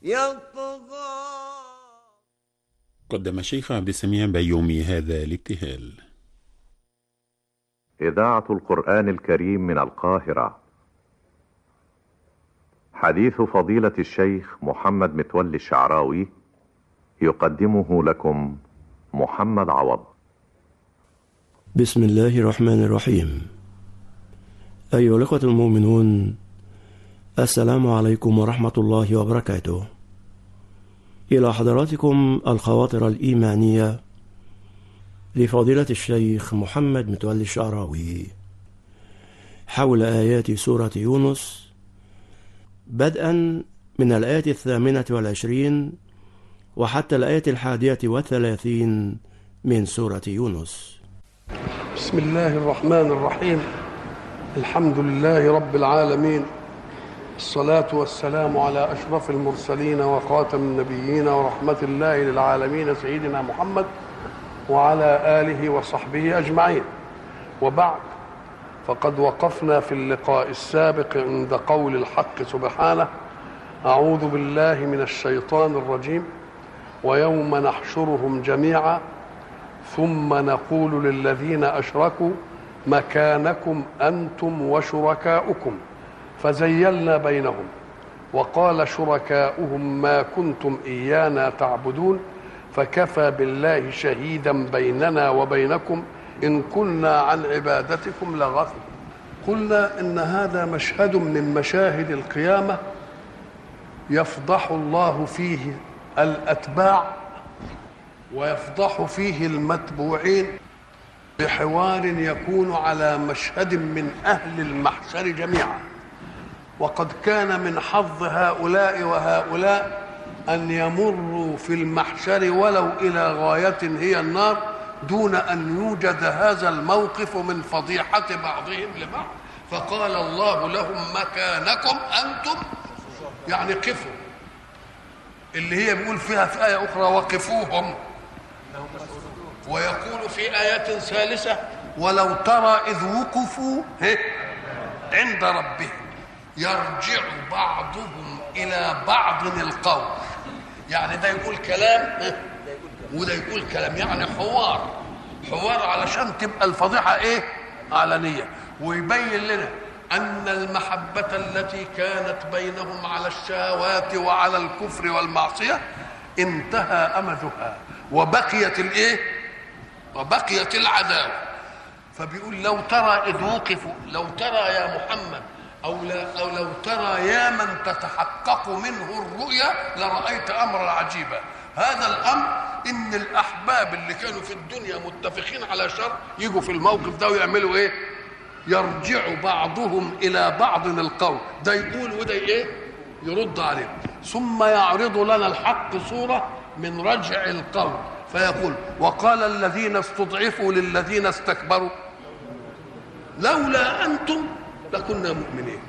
يطغى قدم الشيخ عبد السميع بيومي هذا الابتهال إذاعة القرآن الكريم من القاهرة حديث فضيلة الشيخ محمد متولي الشعراوي يقدمه لكم محمد عوض بسم الله الرحمن الرحيم أيها الأخوة المؤمنون السلام عليكم ورحمة الله وبركاته إلى حضراتكم الخواطر الإيمانية لفضيلة الشيخ محمد متولي الشعراوي حول آيات سورة يونس بدءا من الآية الثامنة والعشرين وحتى الآية الحادية والثلاثين من سورة يونس بسم الله الرحمن الرحيم الحمد لله رب العالمين الصلاة والسلام على أشرف المرسلين وخاتم النبيين ورحمة الله للعالمين سيدنا محمد وعلى آله وصحبه أجمعين وبعد فقد وقفنا في اللقاء السابق عند قول الحق سبحانه أعوذ بالله من الشيطان الرجيم ويوم نحشرهم جميعا ثم نقول للذين أشركوا مكانكم أنتم وشركاؤكم فزيلنا بينهم وقال شركاؤهم ما كنتم إيانا تعبدون فكفى بالله شهيدا بيننا وبينكم إن كنا عن عبادتكم لغافل قلنا إن هذا مشهد من مشاهد القيامة يفضح الله فيه الأتباع ويفضح فيه المتبوعين بحوار يكون على مشهد من أهل المحشر جميعا وقد كان من حظ هؤلاء وهؤلاء أن يمروا في المحشر ولو إلى غاية هي النار دون أن يوجد هذا الموقف من فضيحة بعضهم لبعض فقال الله لهم مكانكم أنتم يعني قفوا اللي هي بيقول فيها في آية أخرى وقفوهم ويقول في آية ثالثة ولو ترى إذ وقفوا عند ربهم يرجع بعضهم إلى بعض القول يعني ده يقول كلام وده يقول كلام يعني حوار حوار علشان تبقى الفضيحة إيه علنية ويبين لنا أن المحبة التي كانت بينهم على الشهوات وعلى الكفر والمعصية انتهى أمدها وبقيت الإيه وبقيت العداوة فبيقول لو ترى إذ وقفوا لو ترى يا محمد أو, لا أو لو ترى يا من تتحقق منه الرؤيا لرأيت أمرا عجيبا هذا الأمر إن الأحباب اللي كانوا في الدنيا متفقين على شر يجوا في الموقف ده ويعملوا إيه يرجع بعضهم إلى بعض القول ده يقول وده إيه يرد عليه ثم يعرض لنا الحق صورة من رجع القول فيقول وقال الذين استضعفوا للذين استكبروا لولا أنتم لكنا مؤمنين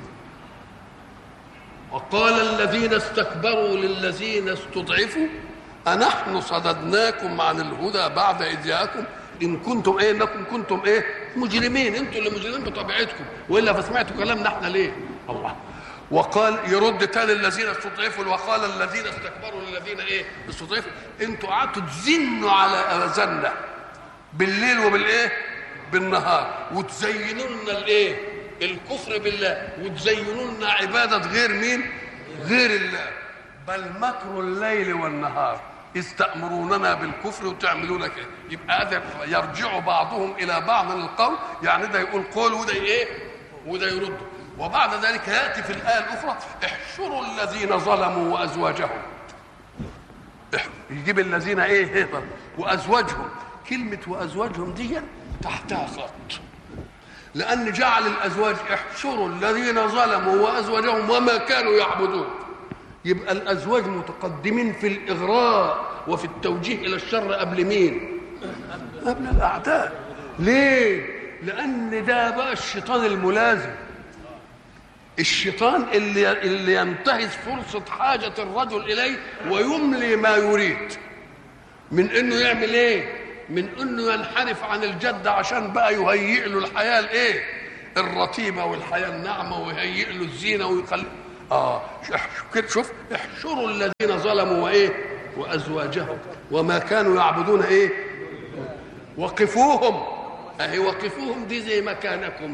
وقال الذين استكبروا للذين استضعفوا أنحن صددناكم عن الهدى بعد إذ جاءكم إن كنتم إيه إنكم كنتم إيه مجرمين أنتم اللي مجرمين بطبيعتكم وإلا فسمعتوا كلامنا إحنا ليه الله وقال يرد تاني الذين استضعفوا وقال الذين استكبروا للذين ايه استضعفوا انتوا قعدتوا تزنوا على اذاننا بالليل وبالايه بالنهار وتزينوا لنا الايه الكفر بالله وتزينوا لنا عباده غير مين غير الله بل مكر الليل والنهار استأمروننا بالكفر وتعملون كده يبقى هذا يرجع بعضهم الى بعض القول يعني ده يقول قول وده ايه وده يرد وبعد ذلك ياتي في الايه الاخرى احشروا الذين ظلموا وازواجهم يجيب الذين ايه هبل وازواجهم كلمه وازواجهم دي تحتها خط لان جعل الازواج احشروا الذين ظلموا وازواجهم وما كانوا يعبدون يبقى الازواج متقدمين في الاغراء وفي التوجيه الى الشر قبل مين قبل الاعداء ليه لان ده بقى الشيطان الملازم الشيطان اللي اللي ينتهز فرصه حاجه الرجل اليه ويملي ما يريد من انه يعمل ايه من انه ينحرف عن الجده عشان بقى يهيئ له الحياه الايه الرتيبه والحياه الناعمه ويهيئ له الزينه ويخلي اه كده شوف احشروا الذين ظلموا وايه وازواجهم وما كانوا يعبدون ايه وقفوهم اهي وقفوهم دي زي مكانكم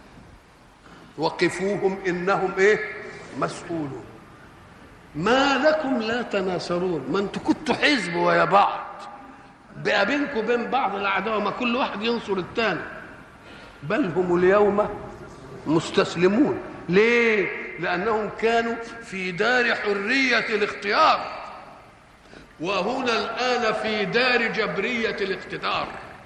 وقفوهم انهم ايه مسؤولون ما لكم لا تناصرون ما انتوا كنتوا حزب ويا بعض بقى بينكم وبين بعض العداوه ما كل واحد ينصر الثاني بل هم اليوم مستسلمون ليه لانهم كانوا في دار حريه الاختيار وهنا الان في دار جبريه الاقتدار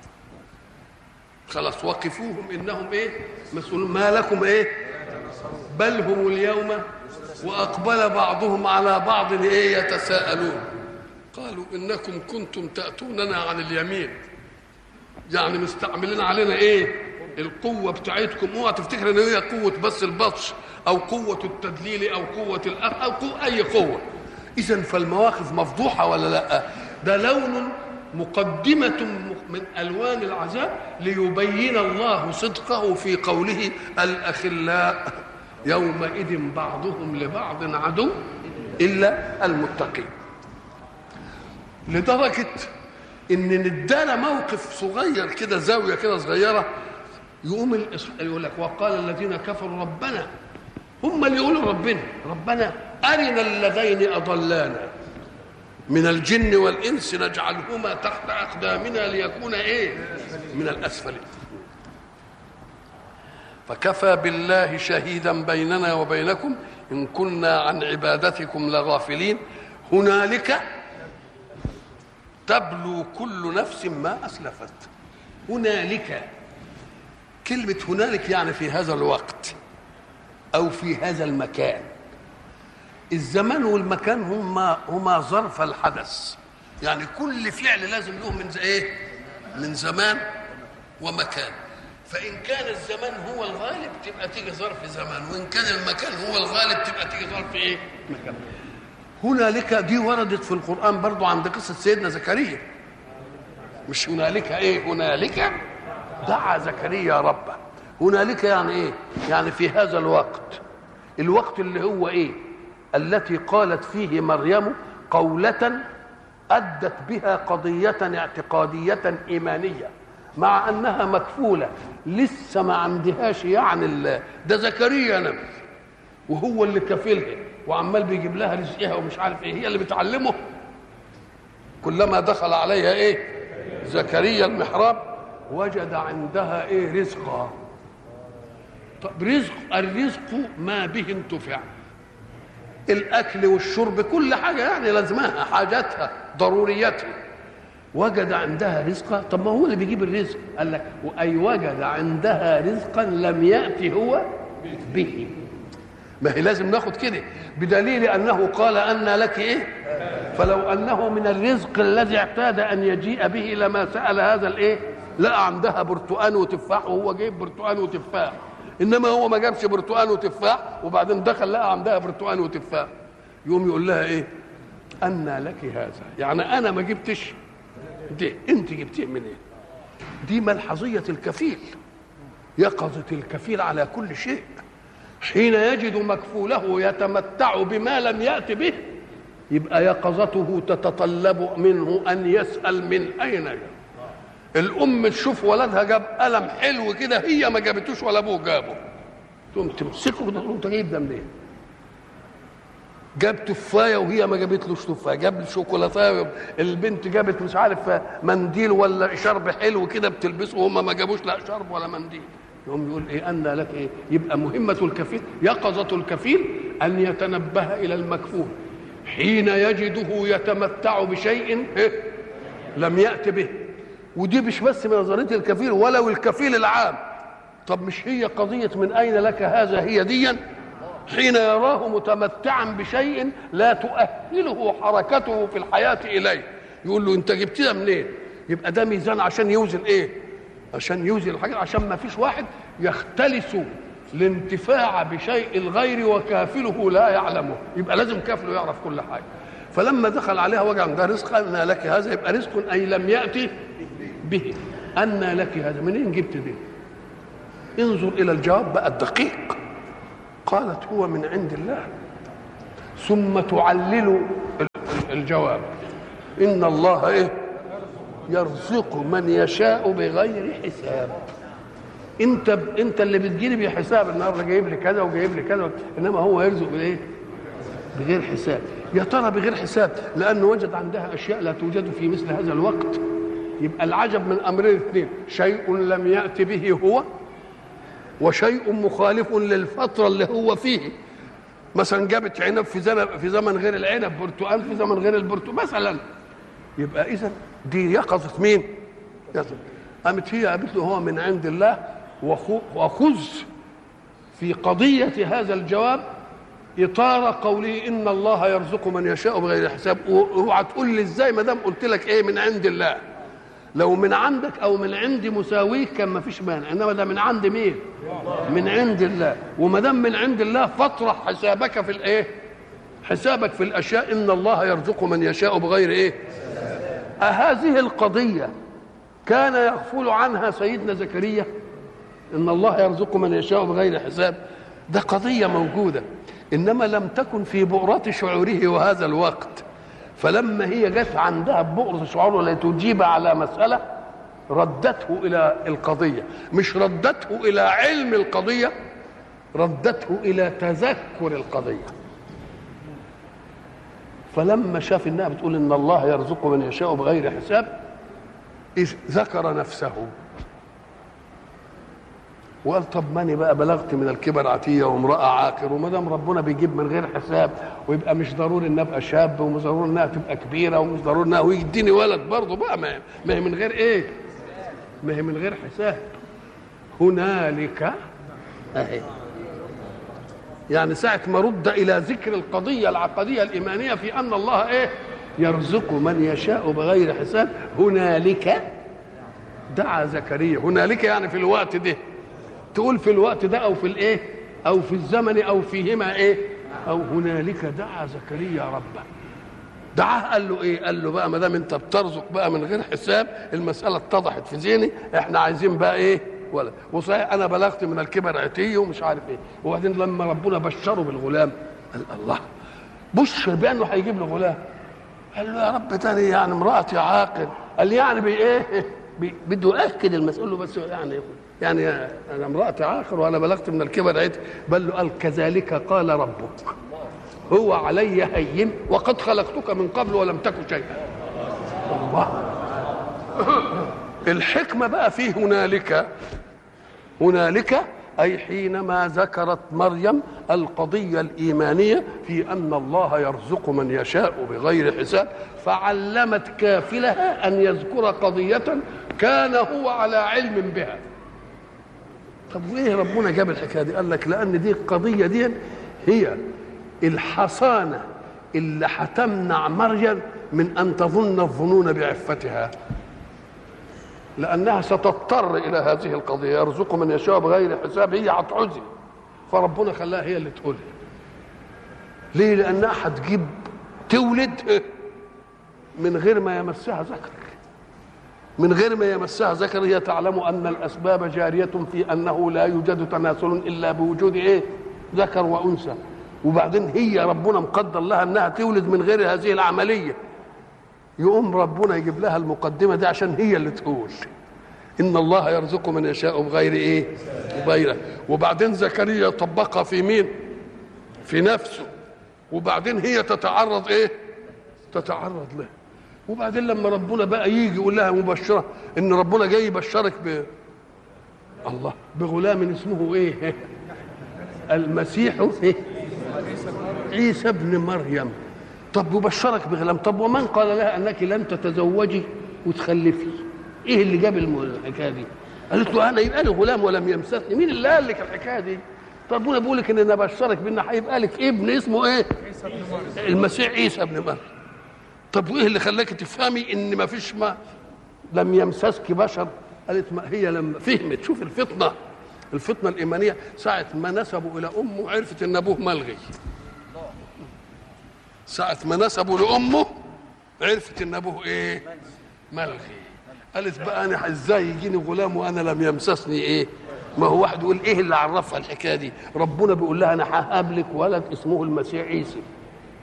خلاص وقفوهم انهم ايه مسؤولون ما لكم ايه بل هم اليوم واقبل بعضهم على بعض ايه يتساءلون قالوا انكم كنتم تاتوننا عن اليمين يعني مستعملين علينا ايه القوه بتاعتكم اوعى تفتكر ان هي قوه بس البطش او قوه التدليل او قوه الأخ او قوة اي قوه اذا فالمواقف مفضوحه ولا لا ده لون مقدمة من ألوان العذاب ليبين الله صدقه في قوله الأخلاء يومئذ بعضهم لبعض عدو إلا المتقين لدرجة إن ندانا موقف صغير كده زاوية كده صغيرة يقوم يقول لك وقال الذين كفروا ربنا هم اللي يقولوا ربنا ربنا أرنا اللذين أضلانا من الجن والإنس نجعلهما تحت أقدامنا ليكون إيه من الأسفل فكفى بالله شهيدا بيننا وبينكم إن كنا عن عبادتكم لغافلين هنالك تبلو كل نفس ما أسلفت هنالك كلمة هنالك يعني في هذا الوقت أو في هذا المكان الزمان والمكان هما هما ظرف الحدث يعني كل فعل لازم له من ايه من زمان ومكان فان كان الزمان هو الغالب تبقى تيجي ظرف زمان وان كان المكان هو الغالب تبقى تيجي ظرف ايه مكان هنالك دي وردت في القران برضو عند قصه سيدنا زكريا مش هنالك ايه هنالك دعا زكريا ربه هنالك يعني ايه يعني في هذا الوقت الوقت اللي هو ايه التي قالت فيه مريم قولة أدت بها قضية اعتقادية إيمانية مع أنها مكفولة لسه ما عندهاش يعني ده زكريا نبي وهو اللي كفيلها وعمال بيجيب لها رزقها ومش عارف ايه هي اللي بتعلمه كلما دخل عليها ايه زكريا المحراب وجد عندها ايه رزقا طب رزق الرزق ما به انتفع الاكل والشرب كل حاجه يعني لازمها حاجاتها ضرورياتها وجد عندها رزقا طب ما هو اللي بيجيب الرزق قال لك اي وجد عندها رزقا لم ياتي هو به ما هي لازم ناخد كده بدليل انه قال ان لك ايه فلو انه من الرزق الذي اعتاد ان يجيء به لما سال هذا الايه لقى عندها برتقان وتفاح وهو جايب برتقان وتفاح انما هو ما جابش برتقان وتفاح وبعدين دخل لقى عندها برتقان وتفاح يقوم يقول لها ايه أنى لك هذا يعني انا ما جبتش دي انت جبتيه منين إيه؟ دي ملحظيه الكفيل يقظه الكفيل على كل شيء حين يجد مكفوله يتمتع بما لم يات به يبقى يقظته تتطلب منه ان يسال من اين جاء الام تشوف ولدها جاب قلم حلو كده هي ما جابتوش ولا ابوه جابه تقوم تمسكه كده انت جايب ده منين؟ جاب تفايه وهي ما جابتلوش تفايه جاب شوكولاته البنت جابت مش عارف منديل ولا شرب حلو كده بتلبسه وهم ما جابوش لا شرب ولا منديل يقوم يقول ايه ان لك ايه يبقى مهمه الكفيل يقظه الكفيل ان يتنبه الى المكفول حين يجده يتمتع بشيء إيه؟ لم يات به ودي مش بس من نظريه الكفيل ولو الكفيل العام طب مش هي قضيه من اين لك هذا هي ديا حين يراه متمتعا بشيء لا تؤهله حركته في الحياه اليه يقول له انت جبتها منين يبقى ده ميزان عشان يوزن ايه عشان يوزن الحاجه عشان ما فيش واحد يختلس الانتفاع بشيء الغير وكافله لا يعلمه يبقى لازم كافله يعرف كل حاجه فلما دخل عليها وجع ده رزق أن لك هذا يبقى رزق أي لم يأتي به أن لك هذا منين جبت ده انظر إلى الجواب بقى الدقيق قالت هو من عند الله ثم تعلل ال- الجواب ان الله ايه يرزق من يشاء بغير حساب انت انت اللي بتجيلي بحساب النهارده جايب لي كذا وجايب لي كذا انما هو يرزق بايه بغير حساب يا ترى بغير حساب لانه وجد عندها اشياء لا توجد في مثل هذا الوقت يبقى العجب من امرين اثنين شيء لم يات به هو وشيء مخالف للفتره اللي هو فيه مثلا جابت عنب في زمن في زمن غير العنب برتقال في زمن غير البرتقال مثلا يبقى اذا دي يقظه مين؟ يقظة. قامت هي قالت له هو من عند الله وخو- وخذ في قضيه هذا الجواب اطار قوله ان الله يرزق من يشاء بغير حساب اوعى تقول لي ازاي ما دام قلت لك ايه من عند الله لو من عندك او من عندي مساويك كان ما فيش مانع انما ده من عند مين من عند الله وما دام من عند الله فاطرح حسابك في الايه حسابك في الاشياء ان الله يرزق من يشاء بغير ايه أهذه القضية كان يغفل عنها سيدنا زكريا إن الله يرزق من يشاء بغير حساب ده قضية موجودة إنما لم تكن في بؤرة شعوره وهذا الوقت فلما هي جت عندها بؤرة شعوره لتجيب على مسألة ردته إلى القضية مش ردته إلى علم القضية ردته إلى تذكر القضية فلما شاف انها بتقول ان الله يرزق من يشاء بغير حساب إذ ذكر نفسه وقال طب ماني بقى بلغت من الكبر عتيه وامراه عاقر وما دام ربنا بيجيب من غير حساب ويبقى مش ضروري ان ابقى شاب ومش ضروري انها تبقى كبيره ومش ضروري انها ويديني ولد برضه بقى ما ما هي من غير ايه؟ ما هي من غير حساب هنالك اهي يعني ساعة ما رد إلى ذكر القضية العقدية الإيمانية في أن الله إيه يرزق من يشاء بغير حساب هنالك دعا زكريا هنالك يعني في الوقت ده تقول في الوقت ده أو في الإيه أو في الزمن أو فيهما إيه أو هنالك دعا زكريا ربه دعاه قال له ايه قال له بقى ما دام انت بترزق بقى من غير حساب المساله اتضحت في ذهني احنا عايزين بقى ايه ولا وصحيح انا بلغت من الكبر عتي ومش عارف ايه وبعدين لما ربنا بشره بالغلام قال الله بشر بانه هيجيب له غلام قال له يا رب تاني يعني امراتي عاقل قال لي يعني بايه بي- بده ياكد المسؤول له بس يعني يعني انا امراتي عاقل وانا بلغت من الكبر عتي بل له قال كذلك قال ربك هو علي هين وقد خلقتك من قبل ولم تك شيئا الله الحكمة بقى في هنالك هنالك أي حينما ذكرت مريم القضية الإيمانية في أن الله يرزق من يشاء بغير حساب فعلمت كافلها أن يذكر قضية كان هو على علم بها طب وايه ربنا جاب الحكايه دي؟ قال لك لان دي القضيه دي هي الحصانه اللي هتمنع مريم من ان تظن الظنون بعفتها. لانها ستضطر الى هذه القضيه يرزق من يشاء بغير حساب هي هتعوزي فربنا خلاها هي اللي تقول ليه؟ لانها هتجيب تولد من غير ما يمسها ذكر من غير ما يمسها ذكر هي تعلم ان الاسباب جاريه في انه لا يوجد تناسل الا بوجود ايه؟ ذكر وانثى وبعدين هي ربنا مقدر لها انها تولد من غير هذه العمليه يقوم ربنا يجيب لها المقدمه دي عشان هي اللي تقول ان الله يرزق من يشاء بغير ايه؟ بغيره وبعدين زكريا طبقها في مين؟ في نفسه وبعدين هي تتعرض ايه؟ تتعرض له وبعدين لما ربنا بقى يجي يقول لها مبشره ان ربنا جاي يبشرك ب الله بغلام اسمه ايه المسيح إيه؟ عيسى ابن مريم طب يبشرك بغلام طب ومن قال لها انك لن تتزوجي وتخلفي ايه اللي جاب الم- الحكايه دي قالت له انا يبقى لي غلام ولم يمسسني مين اللي قال لك الحكايه دي طب ربنا بيقول لك ان انا بشرك بان هيبقى لك ابن اسمه ايه المسيح عيسى ابن مريم طب وايه اللي خلاك تفهمي ان ما فيش ما لم يمسسك بشر قالت ما هي لما فهمت شوف الفطنه الفطنه الايمانيه ساعه ما نسبوا الى امه عرفت ان ابوه ملغي ساعه ما نسبوا لامه عرفت ان ابوه ايه ملغي قالت بقى انا ازاي يجيني غلام وانا لم يمسسني ايه ما هو واحد يقول ايه اللي عرفها الحكايه دي ربنا بيقول لها انا ههب لك ولد اسمه المسيح عيسى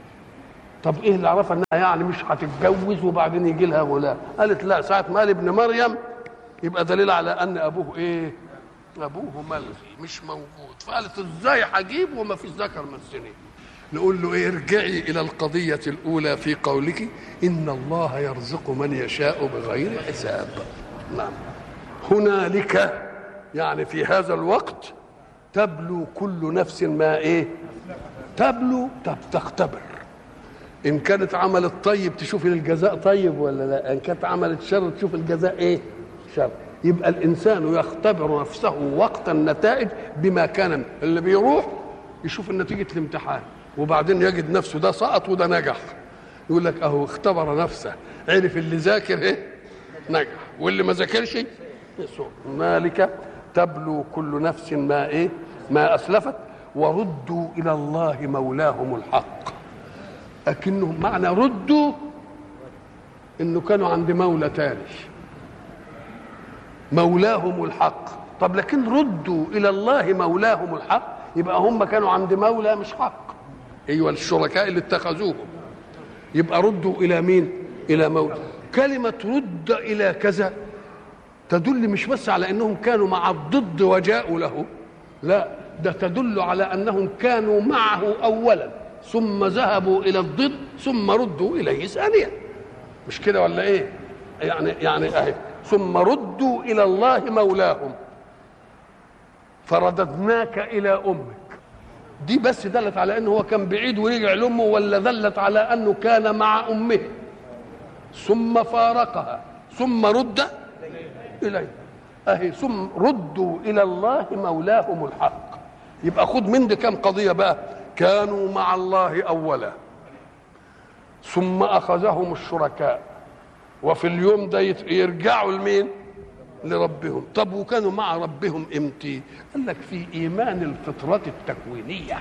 طب ايه اللي عرفها انها يعني مش هتتجوز وبعدين يجي لها غلام قالت لا ساعه ما قال ابن مريم يبقى دليل على ان ابوه ايه ابوه ملغي مش موجود فقالت ازاي هجيب وما فيش ذكر من السنين نقول له ايه ارجعي الى القضيه الاولى في قولك ان الله يرزق من يشاء بغير حساب نعم هنالك يعني في هذا الوقت تبلو كل نفس ما ايه تبلو طب تختبر ان كانت عملت طيب تشوف الجزاء طيب ولا لا ان كانت عملت شر تشوف الجزاء ايه شر يبقى الانسان يختبر نفسه وقت النتائج بما كان اللي بيروح يشوف نتيجه الامتحان وبعدين يجد نفسه ده سقط وده نجح يقول لك اهو اختبر نفسه عرف اللي ذاكر ايه نجح واللي ما ذاكرش يسوء هنالك تبلو كل نفس ما ايه ما اسلفت وردوا الى الله مولاهم الحق لكنهم معنى ردوا انه كانوا عند مولى تاني مولاهم الحق طب لكن ردوا الى الله مولاهم الحق يبقى هم كانوا عند مولى مش حق ايوه الشركاء اللي اتخذوهم يبقى ردوا الى مين الى مولى كلمه رد الى كذا تدل مش بس على انهم كانوا مع الضد وجاءوا له لا ده تدل على انهم كانوا معه اولا ثم ذهبوا الى الضد ثم ردوا اليه ثانيا مش كده ولا ايه يعني يعني اهي ثم ردوا الى الله مولاهم فرددناك الى امك دي بس دلت على انه هو كان بعيد ورجع لامه ولا دلت على انه كان مع امه ثم فارقها ثم رد اليه اهي ثم ردوا الى الله مولاهم الحق يبقى خد من دي كام قضيه بقى كانوا مع الله اولا ثم اخذهم الشركاء وفي اليوم ده يرجعوا لمين لربهم طب وكانوا مع ربهم امتى قال لك في ايمان الفطره التكوينيه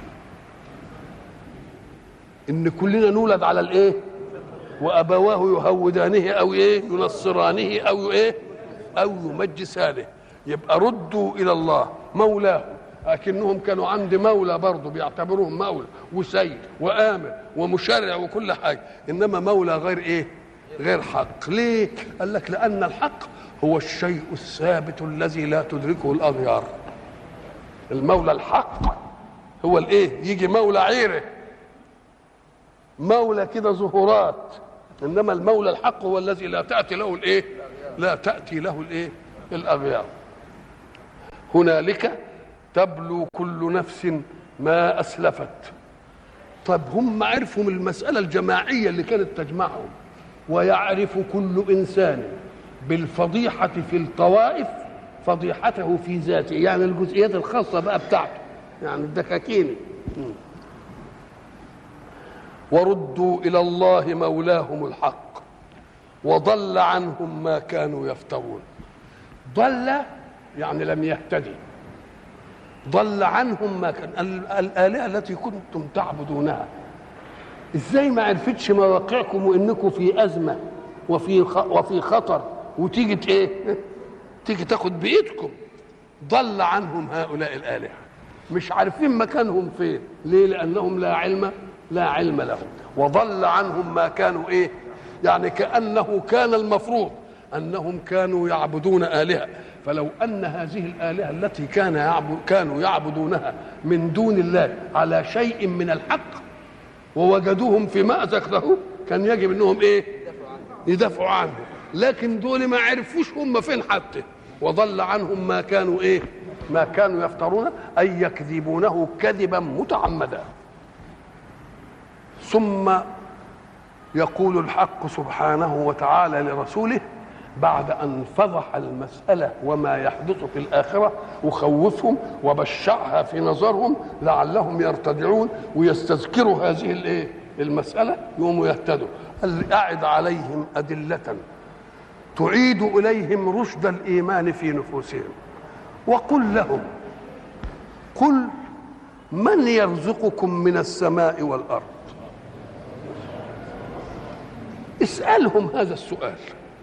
ان كلنا نولد على الايه وابواه يهودانه او ايه ينصرانه او ايه او يمجسانه يبقى ردوا الى الله مولاه لكنهم كانوا عند مولى برضه بيعتبروهم مولى وسيد وامر ومشرع وكل حاجه انما مولى غير ايه غير حق ليه قال لك لان الحق هو الشيء الثابت الذي لا تدركه الاغيار المولى الحق هو الايه يجي مولى عيره مولى كده ظهورات انما المولى الحق هو الذي لا تاتي له الايه لا تاتي له الايه الاغيار هنالك تبلو كل نفس ما اسلفت طب هم عرفوا من المساله الجماعيه اللي كانت تجمعهم ويعرف كل انسان بالفضيحه في الطوائف فضيحته في ذاته يعني الجزئيات الخاصه بقى بتاعته يعني الدكاكيني وردوا الى الله مولاهم الحق وضل عنهم ما كانوا يفترون ضل يعني لم يهتدي ضل عنهم ما كان الآلهة التي كنتم تعبدونها ازاي ما عرفتش مواقعكم وانكم في أزمة وفي وفي خطر وتيجي ايه تيجي تاخد بإيدكم ضل عنهم هؤلاء الآلهة مش عارفين مكانهم فين ليه لأنهم لا علم لا علم لهم وضل عنهم ما كانوا ايه يعني كأنه كان المفروض أنهم كانوا يعبدون آلهة فلو ان هذه الالهه التي كان يعبد كانوا يعبدونها من دون الله على شيء من الحق ووجدوهم في مأزق له كان يجب انهم ايه يدافعوا عنه لكن دول ما عرفوش هم فين حتى وضل عنهم ما كانوا ايه ما كانوا يفترون اي يكذبونه كذبا متعمدا ثم يقول الحق سبحانه وتعالى لرسوله بعد أن فضح المسألة وما يحدث في الآخرة وخوفهم وبشعها في نظرهم لعلهم يرتدعون ويستذكروا هذه الايه المسألة يقوموا يهتدوا قال أعد عليهم أدلة تعيد إليهم رشد الإيمان في نفوسهم وقل لهم قل من يرزقكم من السماء والأرض اسألهم هذا السؤال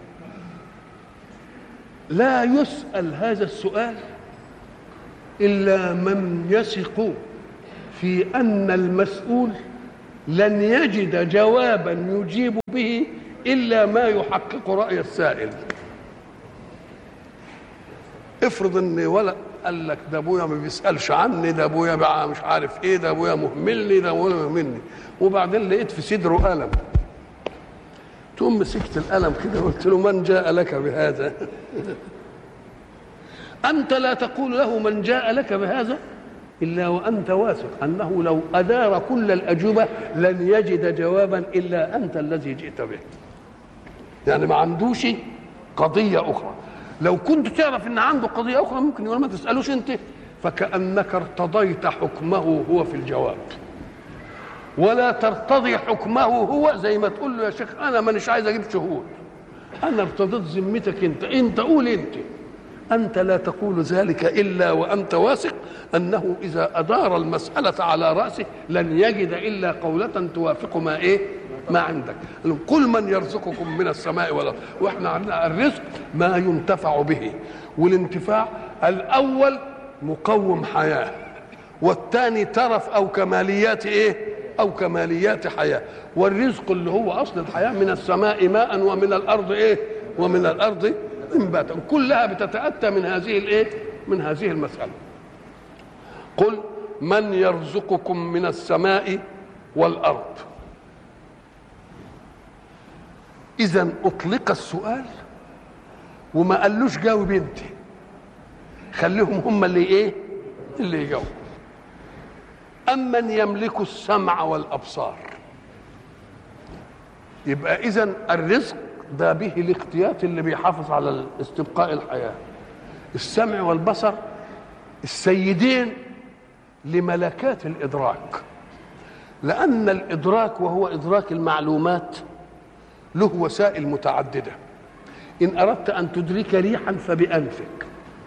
لا يسأل هذا السؤال إلا من يثق في أن المسؤول لن يجد جوابا يجيب به الا ما يحقق راي السائل افرض ان ولا قال لك ده ابويا ما بيسالش عني ده ابويا بقى مش عارف ايه ده ابويا مهملني ده ابويا مهملني وبعدين لقيت في صدره قلم تقوم مسكت القلم كده وقلت له من جاء لك بهذا انت لا تقول له من جاء لك بهذا الا وانت واثق انه لو ادار كل الاجوبه لن يجد جوابا الا انت الذي جئت به يعني ما عندوش قضيه اخرى لو كنت تعرف ان عنده قضيه اخرى ممكن يقول ما تسالوش انت فكانك ارتضيت حكمه هو في الجواب ولا ترتضي حكمه هو زي ما تقول له يا شيخ انا مانيش عايز اجيب شهود انا ارتضيت ذمتك انت انت قول انت انت لا تقول ذلك الا وانت واثق انه اذا ادار المساله على راسه لن يجد الا قوله توافق ما ايه ما عندك قل من يرزقكم من السماء والارض واحنا عندنا الرزق ما ينتفع به والانتفاع الاول مقوم حياه والثاني ترف او كماليات ايه او كماليات حياه والرزق اللي هو اصل الحياه من السماء ماء ومن الارض ايه ومن الارض انباتا كلها بتتاتى من هذه الايه من هذه المساله قل من يرزقكم من السماء والارض اذا اطلق السؤال وما قالوش جاوب انت خليهم هم اللي ايه اللي يجاوب امن يملك السمع والابصار يبقى اذا الرزق ده به الاختيات اللي بيحافظ على استبقاء الحياه السمع والبصر السيدين لملكات الادراك لان الادراك وهو ادراك المعلومات له وسائل متعدده ان اردت ان تدرك ريحا فبانفك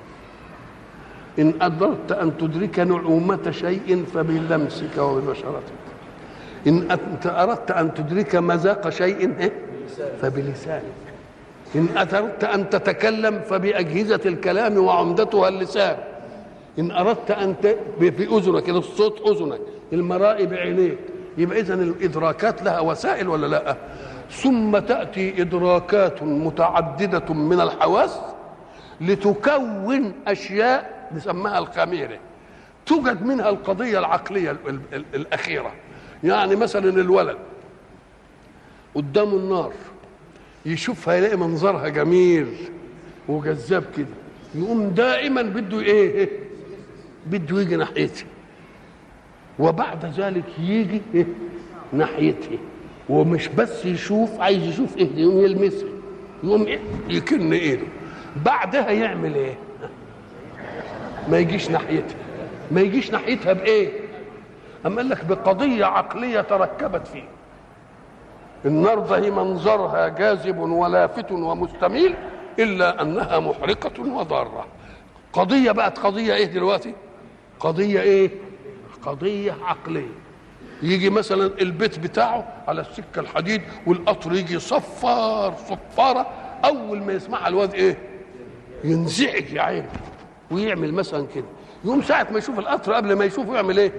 ان اردت ان تدرك نعومه شيء فبلمسك وببشرتك ان انت اردت ان تدرك مذاق شيء فبلسانك ان اردت ان تتكلم فباجهزه الكلام وعمدتها اللسان ان اردت ان ت... في اذنك الصوت اذنك المرائي بعينيك يبقى اذا الادراكات لها وسائل ولا لا ثم تاتي ادراكات متعدده من الحواس لتكون اشياء نسميها الخميره توجد منها القضيه العقليه ال ال الاخيره يعني مثلا الولد قدامه النار يشوفها يلاقي منظرها جميل وجذاب كده يقوم دائما بده ايه بده يجي ناحيتها وبعد ذلك يجي إيه؟ ناحيتها ومش بس يشوف عايز يشوف ايه يقوم يلمسها يقوم إيه؟ يكن ايده بعدها يعمل ايه ما يجيش ناحيتها ما يجيش ناحيتها بايه اما قال لك بقضيه عقليه تركبت فيه النار ده هي منظرها جاذب ولافت ومستميل الا انها محرقه وضاره قضيه بقت قضيه ايه دلوقتي قضيه ايه قضيه عقليه يجي مثلا البيت بتاعه على السكه الحديد والقطر يجي صفار صفاره اول ما يسمعها الواد ايه ينزعج يا عيني ويعمل مثلا كده يقوم ساعه ما يشوف القطر قبل ما يشوفه يعمل ايه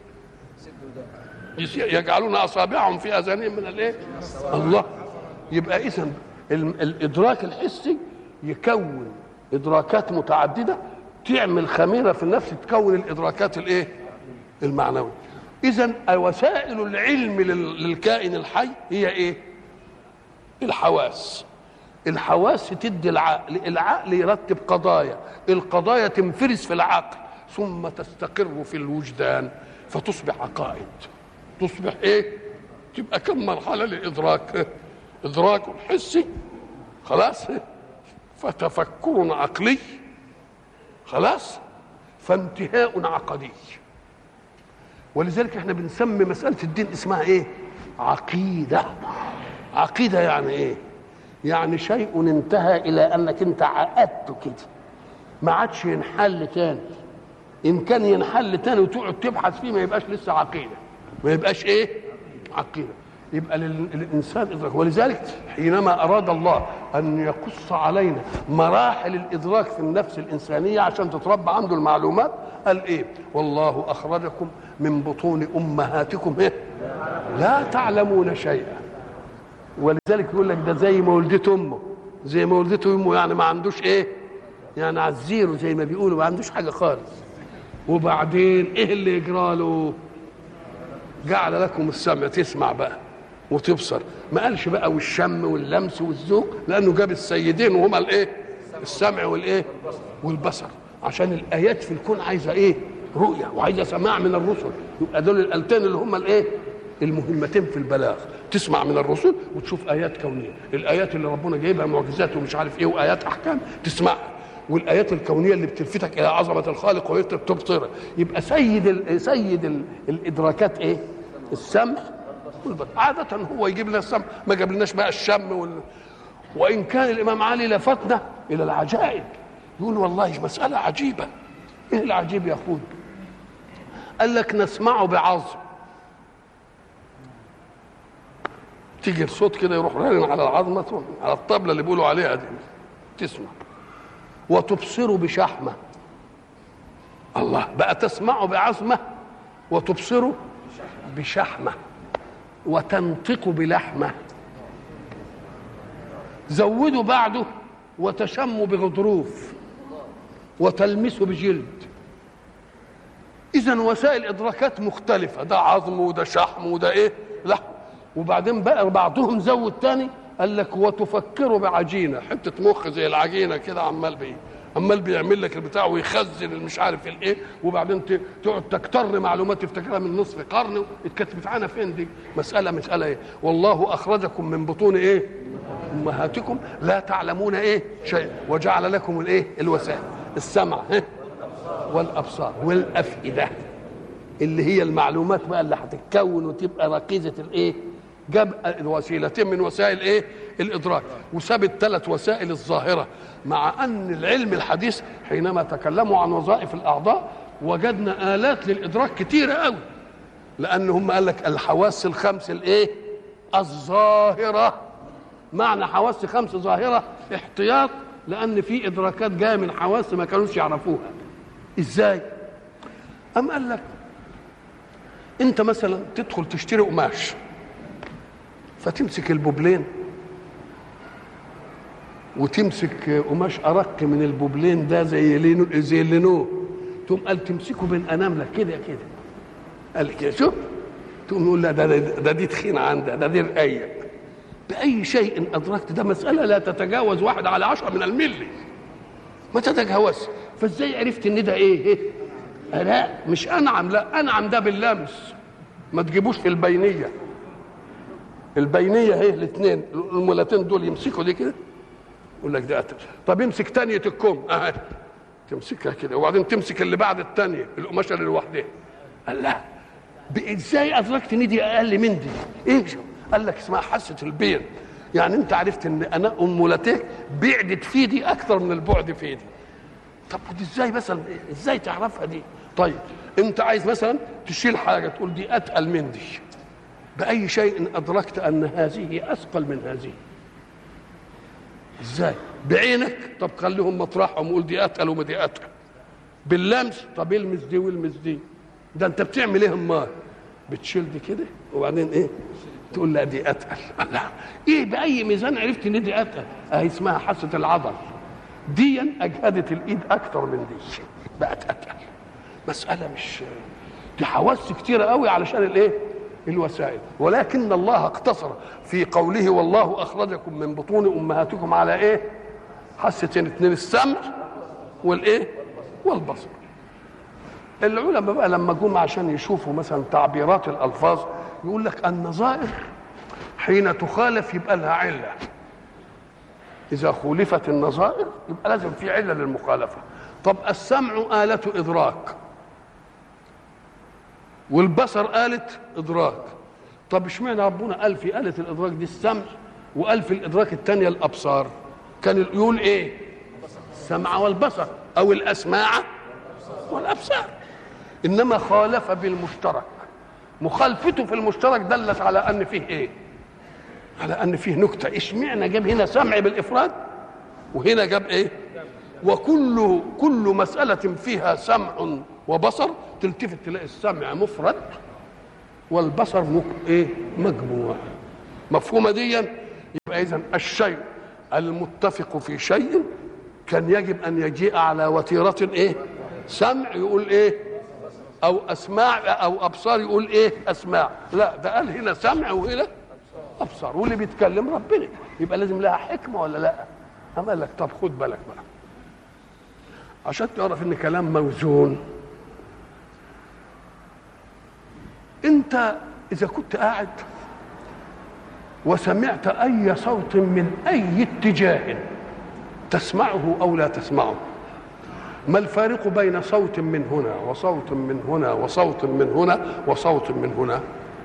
يجعلون اصابعهم في اذانهم من الايه الله يبقى اذا الادراك الحسي يكون ادراكات متعدده تعمل خميره في النفس تكون الادراكات الايه المعنويه اذا وسائل العلم للكائن الحي هي ايه الحواس الحواس تدي العقل العقل يرتب قضايا القضايا تنفرز في العقل ثم تستقر في الوجدان فتصبح عقائد تصبح ايه تبقى كم مرحله للادراك ادراك حسي خلاص فتفكر عقلي خلاص فانتهاء عقدي ولذلك احنا بنسمي مساله الدين اسمها ايه عقيده عقيده يعني ايه يعني شيء انتهى الى انك انت عقدته كده ما عادش ينحل تاني ان كان ينحل تاني وتقعد تبحث فيه ما يبقاش لسه عقيده ما يبقاش ايه عقيده يبقى لل- للانسان ادراك ولذلك حينما اراد الله ان يقص علينا مراحل الادراك في النفس الانسانيه عشان تتربى عنده المعلومات قال ايه والله اخرجكم من بطون امهاتكم ايه لا تعلمون شيئا ولذلك يقول لك ده زي ما ولدته امه زي ما ولدته امه يعني ما عندوش ايه يعني على الزيرو زي ما بيقولوا ما عندوش حاجه خالص وبعدين ايه اللي يجرى له جعل لكم السمع تسمع بقى وتبصر ما قالش بقى والشم واللمس والذوق لانه جاب السيدين وهما الايه السمع والايه والبصر عشان الايات في الكون عايزه ايه رؤيه وعايزه سماع من الرسل يبقى دول الالتين اللي هم الايه المهمتين في البلاغ تسمع من الرسل وتشوف ايات كونيه الايات اللي ربنا جايبها معجزات ومش عارف ايه وايات احكام تسمعها والايات الكونيه اللي بتلفتك الى عظمه الخالق وتبصرها يبقى سيد ال سيد ال الادراكات ايه السمع والبصر عاده هو يجيب لنا السمع ما جاب لناش بقى الشم وال... وان كان الامام علي لفتنا الى العجائب يقول والله مساله عجيبه ايه العجيب يا اخوي قال لك نسمعه بعظم تيجي الصوت كده يروح رن على العظمه على الطبله اللي بيقولوا عليها دي تسمع وتبصر بشحمه الله بقى تسمع بعظمه وتبصر بشحمه وتنطق بلحمه زودوا بعده وتشم بغضروف وتلمس بجلد اذا وسائل ادراكات مختلفه ده عظم وده شحم وده ايه لحم وبعدين بقى بعضهم زود تاني قال لك وتفكر بعجينه حته مخ زي العجينه كده عمال بيه عمال بيعمل لك البتاع ويخزن مش عارف الايه وبعدين ت- تقعد تكتر معلومات تفتكرها من نصف قرن اتكتبت عنها فين دي مساله مساله ايه والله اخرجكم من بطون ايه امهاتكم لا تعلمون ايه شيء وجعل لكم الايه الوسائل السمع ها؟ والابصار والافئده اللي هي المعلومات بقى اللي هتتكون وتبقى ركيزه الايه جاب وسيلتين من وسائل ايه الادراك وساب الثلاث وسائل الظاهره مع ان العلم الحديث حينما تكلموا عن وظائف الاعضاء وجدنا الات للادراك كتيره قوي لان هم قال لك الحواس الخمس الايه الظاهره معنى حواس خمس ظاهره احتياط لان في ادراكات جايه من حواس ما كانوش يعرفوها ازاي ام قال لك انت مثلا تدخل تشتري قماش فتمسك البوبلين وتمسك قماش ارق من البوبلين ده زي لينو زي اللينو تقوم قال تمسكه بين اناملك كده كده قال كده شوف تقوم نقول لا ده, ده, ده دي تخين عندها ده دي رقيق باي شيء ادركت ده مساله لا تتجاوز واحد على عشرة من الملي ما تتجاوز فازاي عرفت ان ده ايه, إيه؟ لا مش انعم لا انعم ده باللمس ما تجيبوش في البينيه البينيه اهي الاثنين المولتين دول يمسكوا دي كده يقول لك ده قتل طب امسك تانية الكم اهي تمسكها كده وبعدين تمسك اللي بعد التانية القماشه اللي لوحدها قال لا ب- ازاي ادركت ان دي اقل من دي ايه شو؟ قال لك اسمها حاسه البين يعني انت عرفت ان انا امولتك بعدت في دي اكثر من البعد في دي طب ودي ازاي مثلا ازاي تعرفها دي طيب انت عايز مثلا تشيل حاجه تقول دي اتقل من دي باي شيء ادركت ان هذه اثقل من هذه ازاي بعينك طب خليهم مطرحهم وقول دي اتقل وما دي اتقل باللمس طب المس دي والمس دي ده انت بتعمل ايه امال بتشيل دي كده وبعدين ايه تقول لا دي اتقل لا ايه باي ميزان عرفت ان دي اتقل اهي اسمها حاسه العضل ديا اجهدت الايد اكتر من دي بقت اتقل مساله مش دي حواس كتيره قوي علشان الايه الوسائل ولكن الله اقتصر في قوله والله اخرجكم من بطون امهاتكم على ايه حستين اتنين السمع والايه والبصر العلماء بقى لما جم عشان يشوفوا مثلا تعبيرات الالفاظ يقول لك النظائر حين تخالف يبقى لها عله اذا خولفت النظائر يبقى لازم في عله للمخالفه طب السمع آلة إدراك والبصر آلة إدراك طب اشمعنى ربنا قال في آلة الإدراك دي السمع وقال في الإدراك الثانية الأبصار كان يقول إيه السمع والبصر أو الأسماع والأبصار إنما خالف بالمشترك مخالفته في المشترك دلت على أن فيه إيه على ان فيه نكته اشمعنى جاب هنا سمع بالافراد وهنا جاب ايه وكل كل مساله فيها سمع وبصر تلتفت تلاقي السمع مفرد والبصر مك... ايه مجموع مفهومه دي يبقى اذا الشيء المتفق في شيء كان يجب ان يجيء على وتيره ايه سمع يقول ايه او اسماع او ابصار يقول ايه اسماع لا ده قال هنا سمع وهنا ابصار واللي بيتكلم ربنا يبقى لازم لها حكمه ولا لا أما قال لك طب خد بالك بقى عشان تعرف ان كلام موزون انت اذا كنت قاعد وسمعت اي صوت من اي اتجاه تسمعه او لا تسمعه ما الفارق بين صوت من هنا وصوت من هنا وصوت من هنا وصوت من هنا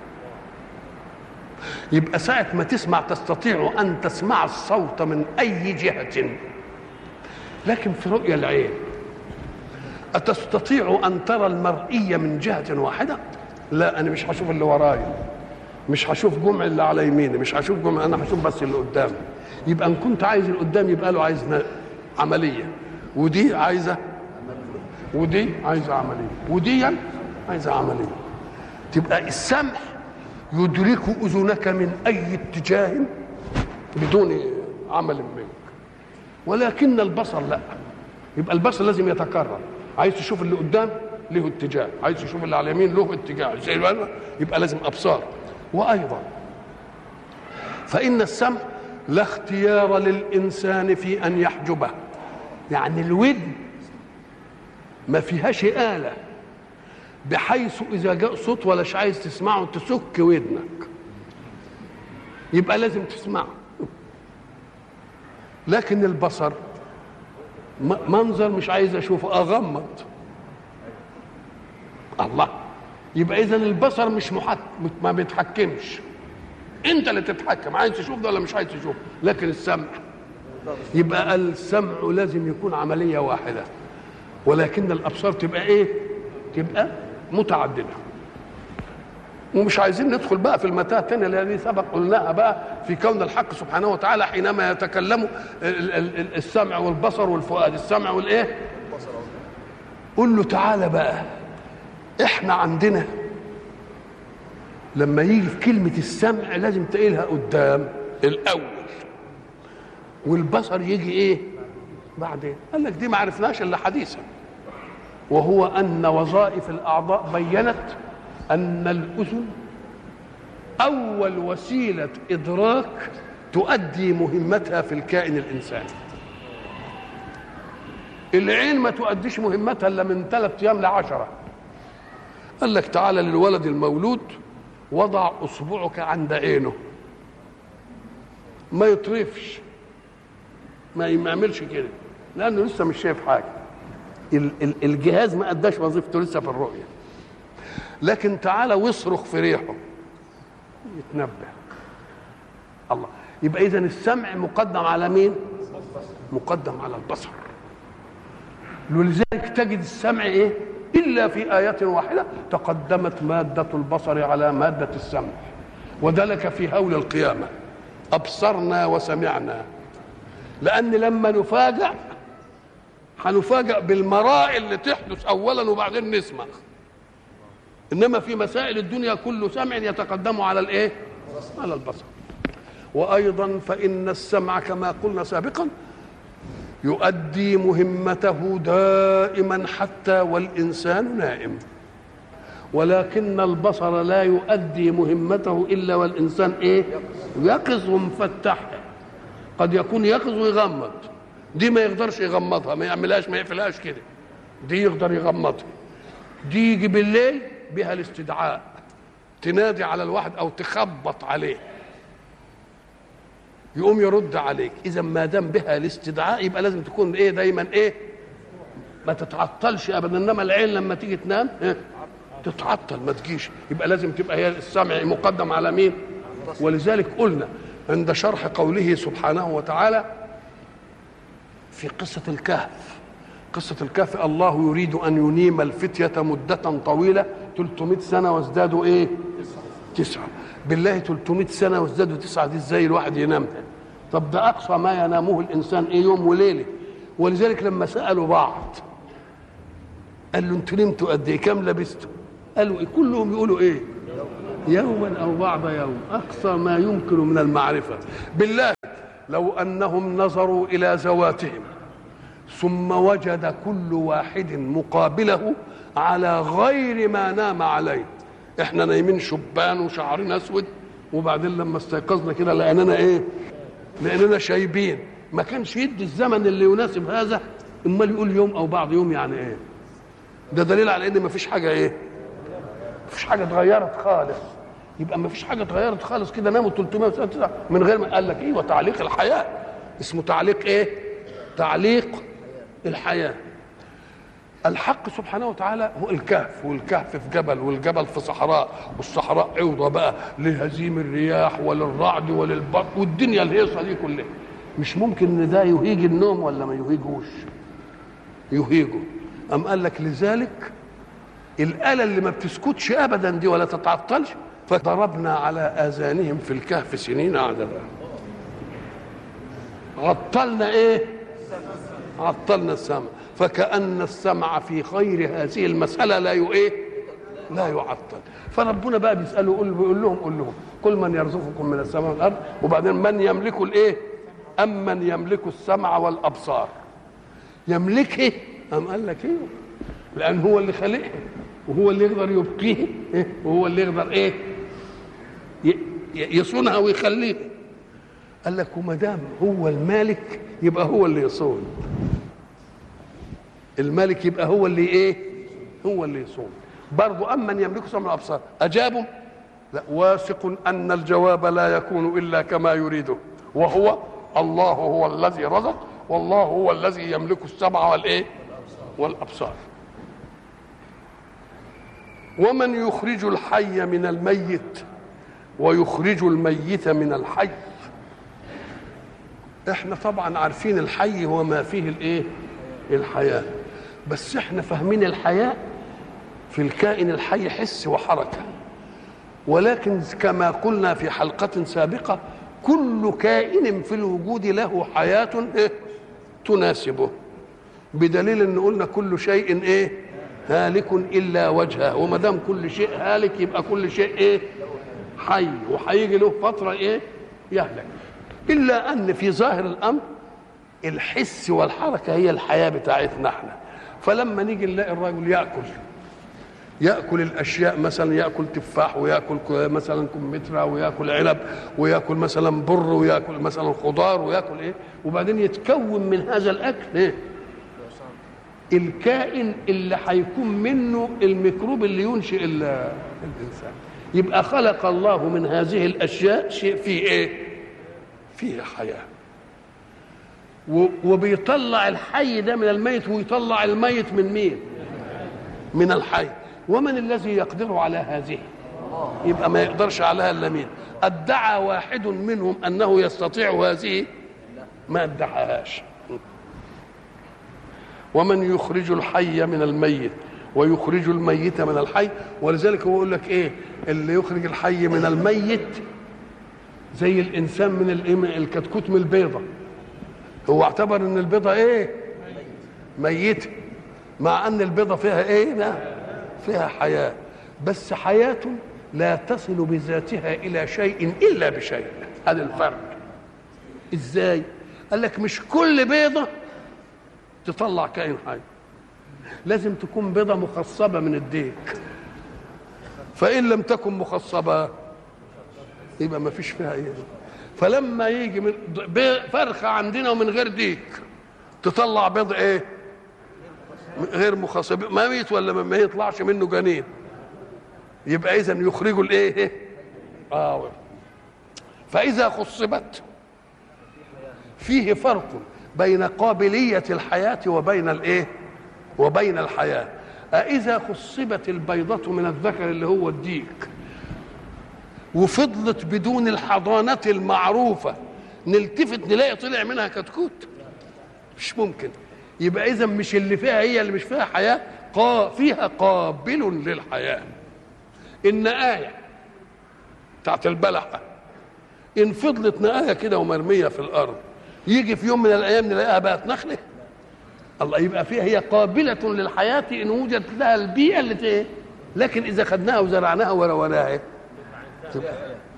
يبقى ساعة ما تسمع تستطيع أن تسمع الصوت من أي جهة لكن في رؤيا العين أتستطيع أن ترى المرئية من جهة واحدة لا أنا مش هشوف اللي ورايا مش هشوف جمع اللي على يميني مش هشوف جمع أنا هشوف بس اللي قدامي يبقى إن كنت عايز اللي قدامي يبقى له عايز عملية ودي عايزة ودي عايزة عملية ودي عايزة عملية تبقى السمع يدرك أذنك من أي اتجاه بدون عمل منك ولكن البصر لا يبقى البصر لازم يتكرر عايز تشوف اللي قدام له اتجاه عايز تشوف اللي على اليمين له اتجاه زي يبقى لازم ابصار وايضا فان السمع لا اختيار للانسان في ان يحجبه يعني الودن ما فيهاش آلة بحيث إذا جاء صوت ولاش عايز تسمعه تسك ودنك يبقى لازم تسمعه لكن البصر منظر مش عايز اشوفه اغمض الله يبقى اذا البصر مش محك... ما بيتحكمش انت اللي تتحكم عايز تشوف ده ولا مش عايز تشوف لكن السمع يبقى السمع لازم يكون عمليه واحده ولكن الابصار تبقى ايه تبقى متعدده ومش عايزين ندخل بقى في المتاهه الثانيه التي سبق قلناها بقى في كون الحق سبحانه وتعالى حينما يتكلم السمع والبصر والفؤاد السمع والايه قل له تعالى بقى احنا عندنا لما يجي في كلمة السمع لازم تقيلها قدام الأول والبصر يجي إيه؟ بعدين قال لك دي ما عرفناش إلا حديثا وهو أن وظائف الأعضاء بينت أن الأذن أول وسيلة إدراك تؤدي مهمتها في الكائن الإنساني العين ما تؤديش مهمتها إلا من ثلاث أيام لعشرة قال لك تعالى للولد المولود وضع اصبعك عند عينه ما يطرفش ما يعملش كده لانه لسه مش شايف حاجه الجهاز ما اداش وظيفته لسه في الرؤيه لكن تعالى واصرخ في ريحه يتنبه الله يبقى اذا السمع مقدم على مين مقدم على البصر ولذلك تجد السمع ايه إلا في آية واحدة تقدمت مادة البصر على مادة السمع وذلك في هول القيامة أبصرنا وسمعنا لأن لما نفاجأ هنفاجأ بالمرائي اللي تحدث أولا وبعدين نسمع إنما في مسائل الدنيا كل سمع يتقدم على الإيه؟ على البصر وأيضا فإن السمع كما قلنا سابقا يؤدي مهمته دائما حتى والانسان نائم ولكن البصر لا يؤدي مهمته الا والانسان ايه يقظ ومفتح قد يكون يقظ ويغمض دي ما يقدرش يغمضها ما يعملهاش ما يقفلهاش كده دي يقدر يغمضها دي يجي بالليل بها الاستدعاء تنادي على الواحد او تخبط عليه يقوم يرد عليك اذا ما دام بها الاستدعاء يبقى لازم تكون ايه دايما ايه ما تتعطلش ابدا انما العين لما تيجي تنام إيه؟ تتعطل ما تجيش يبقى لازم تبقى هي السمع مقدم على مين ولذلك قلنا عند شرح قوله سبحانه وتعالى في قصة الكهف قصة الكهف الله يريد أن ينيم الفتية مدة طويلة 300 سنة وازدادوا إيه تسعة بالله 300 سنه وازدادوا تسعه دي ازاي الواحد ينامها طب ده اقصى ما ينامه الانسان ايه يوم وليله ولذلك لما سالوا بعض قال له انتوا نمتوا قد ايه كام لبستوا قالوا إيه؟ كلهم يقولوا ايه يوما او بعض يوم اقصى ما يمكن من المعرفه بالله لو انهم نظروا الى ذواتهم ثم وجد كل واحد مقابله على غير ما نام عليه احنا نايمين شبان وشعرنا اسود وبعدين لما استيقظنا كده لقينانا ايه لقينانا شايبين ما كانش يدي الزمن اللي يناسب هذا امال يقول يوم او بعض يوم يعني ايه ده دليل على ان مفيش حاجه ايه مفيش حاجه اتغيرت خالص يبقى مفيش حاجه اتغيرت خالص كده ناموا 300 سنه من غير ما قال لك ايه وتعليق الحياه اسمه تعليق ايه تعليق الحياه الحق سبحانه وتعالى هو الكهف والكهف في جبل والجبل في صحراء والصحراء عوضة بقى لهزيم الرياح وللرعد وللبرق والدنيا الهيصة دي كلها مش ممكن ان ده يهيج النوم ولا ما يهيجوش يهيجه أم قال لك لذلك الآلة اللي ما بتسكتش أبدا دي ولا تتعطلش فضربنا على آذانهم في الكهف سنين عددا عطلنا إيه عطلنا السمع فكأن السمع في خير هذه المسألة لا ي- إيه لا يعطل فربنا بقى بيسأله يقول بيقول لهم قول لهم كل من يرزقكم من السماء والأرض وبعدين من يملك الإيه أم من يملك السمع والأبصار يملكه أم قال لك إيه لأن هو اللي خلقه وهو اللي يقدر يبقيه إيه؟ وهو اللي يقدر إيه ي- ي- يصونها ويخليها قال لك وما دام هو المالك يبقى هو اللي يصون الملك يبقى هو اللي ايه هو اللي يصوم برضو أمن يملك سمع الأبصار أجابوا لا واثق أن الجواب لا يكون إلا كما يريده وهو الله هو الذي رزق والله هو الذي يملك السمع والإيه والأبصار ومن يخرج الحي من الميت ويخرج الميت من الحي احنا طبعا عارفين الحي هو ما فيه الايه الحياه بس احنا فاهمين الحياه في الكائن الحي حس وحركه ولكن كما قلنا في حلقه سابقه كل كائن في الوجود له حياه إيه؟ تناسبه بدليل ان قلنا كل شيء ايه هالك الا وجهه وما دام كل شيء هالك يبقى كل شيء ايه حي وهيجي له فتره ايه يهلك الا ان في ظاهر الامر الحس والحركه هي الحياه بتاعتنا احنا فلما نيجي نلاقي الرجل ياكل ياكل الاشياء مثلا ياكل تفاح وياكل ك- مثلا كمثرى وياكل عنب وياكل مثلا بر وياكل مثلا خضار وياكل ايه وبعدين يتكون من هذا الاكل ايه الكائن اللي هيكون منه الميكروب اللي ينشئ ال- الانسان يبقى خلق الله من هذه الاشياء شيء فيه ايه فيه حياه و- وبيطلع الحي ده من الميت ويطلع الميت من مين من الحي ومن الذي يقدر على هذه يبقى ما يقدرش عليها الا مين ادعى واحد منهم انه يستطيع هذه ما ادعاهاش ومن يخرج الحي من الميت ويخرج الميت من الحي ولذلك هو يقول لك ايه اللي يخرج الحي من الميت زي الانسان من الإيه؟ من الكتكوت من البيضه هو اعتبر ان البيضه ايه ميته مع ان البيضه فيها ايه لا فيها حياه بس حياه لا تصل بذاتها الى شيء الا بشيء هذا الفرق ازاي قال لك مش كل بيضه تطلع كائن حي لازم تكون بيضه مخصبه من الديك فان لم تكن مخصبه يبقى ما فيش فيها ايه فلما يجي من بي- فرخه عندنا ومن غير ديك تطلع بيض ايه غير مخصب ما ميت ولا ما- ما يطلعش منه جنين يبقى اذا يخرجوا الايه اه فاذا خصبت فيه فرق بين قابليه الحياه وبين الايه وبين الحياه أإذا خصبت البيضة من الذكر اللي هو الديك وفضلت بدون الحضانة المعروفة نلتفت نلاقي طلع منها كتكوت مش ممكن يبقى إذا مش اللي فيها هي اللي مش فيها حياة قا فيها قابل للحياة إن آية بتاعت البلحه ان فضلت نقايه كده ومرميه في الارض يجي في يوم من الايام نلاقيها بقت نخله الله يبقى فيها هي قابله للحياه ان وجدت لها البيئه اللي ايه لكن اذا خدناها وزرعناها وروناها إيه؟ تبقى